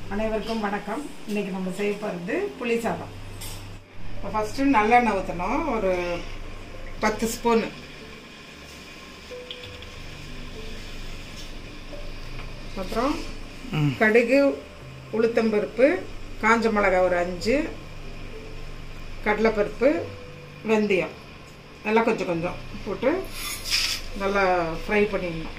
அனைவருக்கும் வணக்கம் இன்னைக்கு நம்ம செய்ய போகிறது புளி சாதம் இப்போ ஃபஸ்ட்டு நல்லெண்ணெய் ஊற்றணும் ஒரு பத்து ஸ்பூன் அப்புறம் கடுகு உளுத்தம்பருப்பு காஞ்ச மிளகாய் ஒரு அஞ்சு கடலைப்பருப்பு வெந்தயம் எல்லாம் கொஞ்சம் கொஞ்சம் போட்டு நல்லா ஃப்ரை பண்ணிடணும்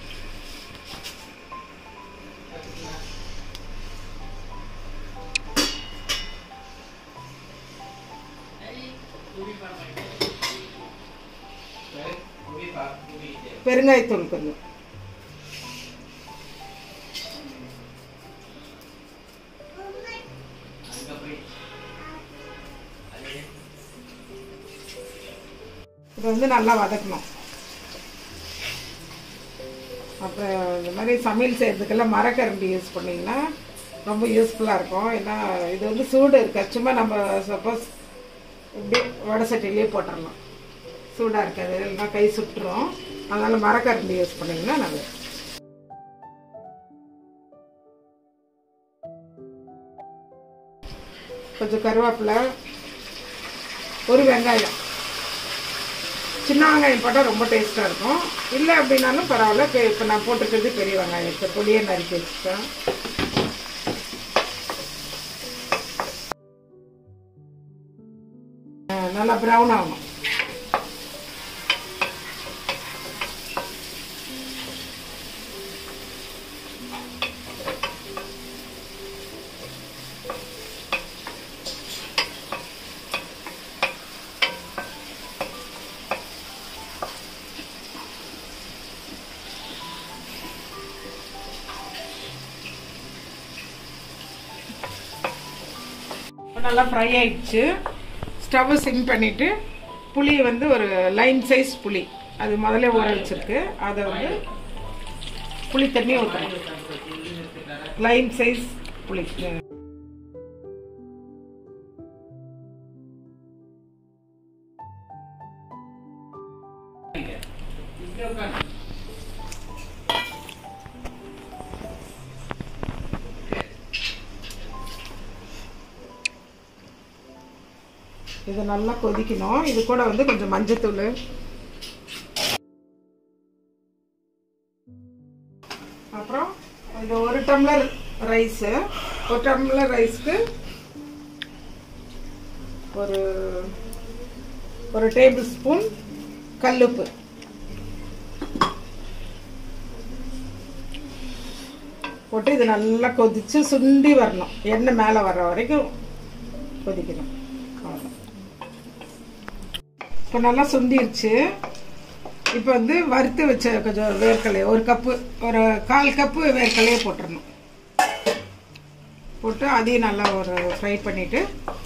பெருங்காயத்தூள் கொஞ்சம் இது வந்து நல்லா வதக்கணும் அப்புறம் இந்த மாதிரி சமையல் செய்கிறதுக்கெல்லாம் மரக்கரண்டி யூஸ் பண்ணிங்கன்னா ரொம்ப யூஸ்ஃபுல்லாக இருக்கும் ஏன்னா இது வந்து சூடு இருக்கா சும்மா நம்ம சப்போஸ் இப்படியே வடை சட்டிலேயே போட்டுடலாம் சூடாக இருக்காது இல்லைன்னா கை சுட்டுரும் அதனால் மரக்கரண்டி யூஸ் பண்ணிங்கன்னா நல்லது கொஞ்சம் கருவேப்பிலை ஒரு வெங்காயம் சின்ன வெங்காயம் போட்டால் ரொம்ப டேஸ்ட்டாக இருக்கும் இல்லை அப்படின்னாலும் பரவாயில்ல இப்போ நான் போட்டிருக்கிறது பெரிய வெங்காயம் இப்போ பொடியை நறுக்கி வச்சுட்டேன் நல்லா ப்ரௌன் ஆகணும் நல்லா ஃப்ரை ஆயிடுச்சு ஸ்டவ் சிம் பண்ணிவிட்டு புளி வந்து ஒரு லைன் சைஸ் புளி அது முதல்ல ஊற வச்சிருக்கு அதை வந்து புளி தண்ணி ஊற்றணும் லைன் சைஸ் புளி இது நல்லா கொதிக்கணும் இது கூட வந்து கொஞ்சம் மஞ்சத்தூள் அப்புறம் இது ஒரு டம்ளர் ரைஸு ஒரு டம்ளர் ரைஸ்க்கு ஒரு ஒரு டேபிள் ஸ்பூன் கல்லுப்பு போட்டு இது நல்லா கொதிச்சு சுண்டி வரணும் எண்ணெய் மேலே வர்ற வரைக்கும் கொதிக்கணும் அவ்வளோதான் இப்போ நல்லா சுண்டிருச்சு இப்போ வந்து வறுத்து வச்ச கொஞ்சம் வேர்க்கடலை ஒரு கப்பு ஒரு கால் கப்பு வேர்க்கடலையே போட்டுடணும் போட்டு அதையும் நல்லா ஒரு ஃப்ரை பண்ணிவிட்டு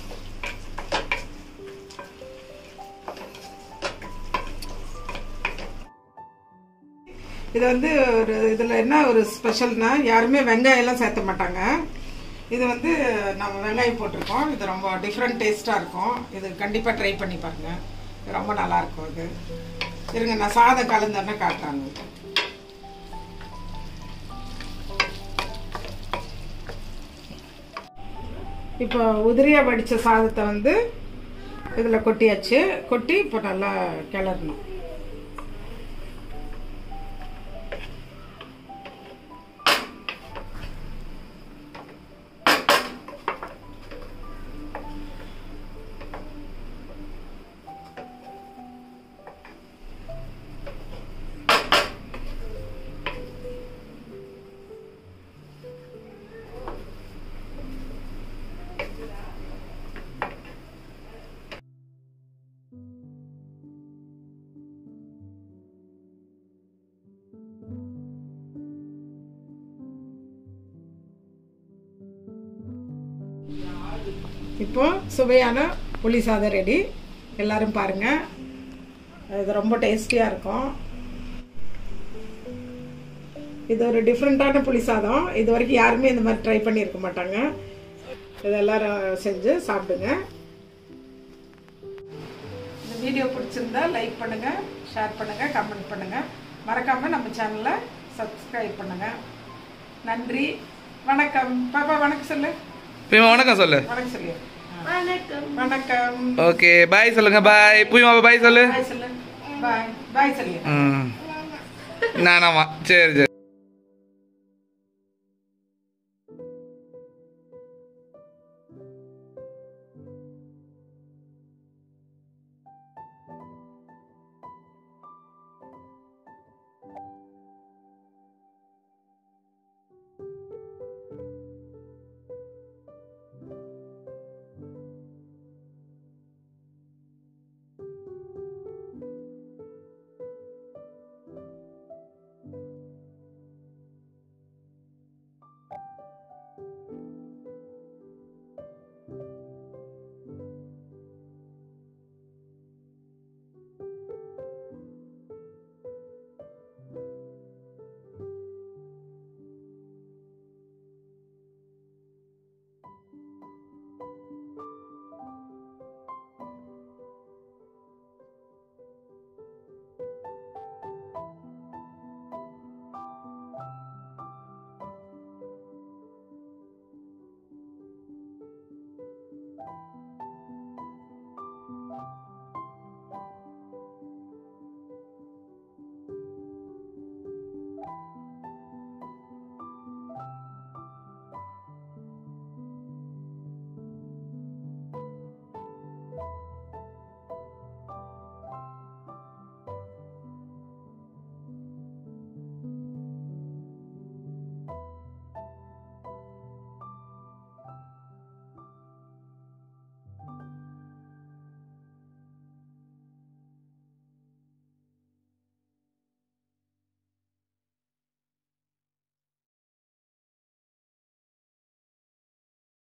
இது வந்து ஒரு இதில் என்ன ஒரு ஸ்பெஷல்னா யாருமே வெங்காயம்லாம் சேர்த்த மாட்டாங்க இது வந்து நம்ம வெங்காயம் போட்டிருக்கோம் இது ரொம்ப டிஃப்ரெண்ட் டேஸ்ட்டாக இருக்கும் இது கண்டிப்பாக ட்ரை பண்ணி பாருங்கள் இது ரொம்ப நல்லாயிருக்கும் இது இருங்க நான் சாதம் கலந்தோன்னே காட்டுறாங்க இப்போ உதிரியாக வடித்த சாதத்தை வந்து இதில் கொட்டியாச்சு கொட்டி இப்போ நல்லா கிளறணும் இப்போ சுவையான புளி சாதம் ரெடி எல்லாரும் பாருங்க இது ரொம்ப டேஸ்டியாக இருக்கும் இது ஒரு டிஃப்ரெண்ட்டான புளி சாதம் இது வரைக்கும் யாருமே இந்த மாதிரி ட்ரை பண்ணியிருக்க மாட்டாங்க இது எல்லாரும் செஞ்சு சாப்பிடுங்க இந்த வீடியோ பிடிச்சிருந்தா லைக் பண்ணுங்க ஷேர் பண்ணுங்க கமெண்ட் பண்ணுங்க மறக்காம நம்ம சேனலை சப்ஸ்கிரைப் பண்ணுங்க நன்றி வணக்கம் பாப்பா வணக்கம் சொல்லு பூமா வணக்கம் சொல்லு வணக்கம் சொல்லு வணக்கம் வணக்கம் ஓகே பாய் சொல்லுங்க பாய் பூமா பாய் சொல்லு பாய் சொல்லு பாய் பாய் சொல்லு ம் நானாமா சரி சரி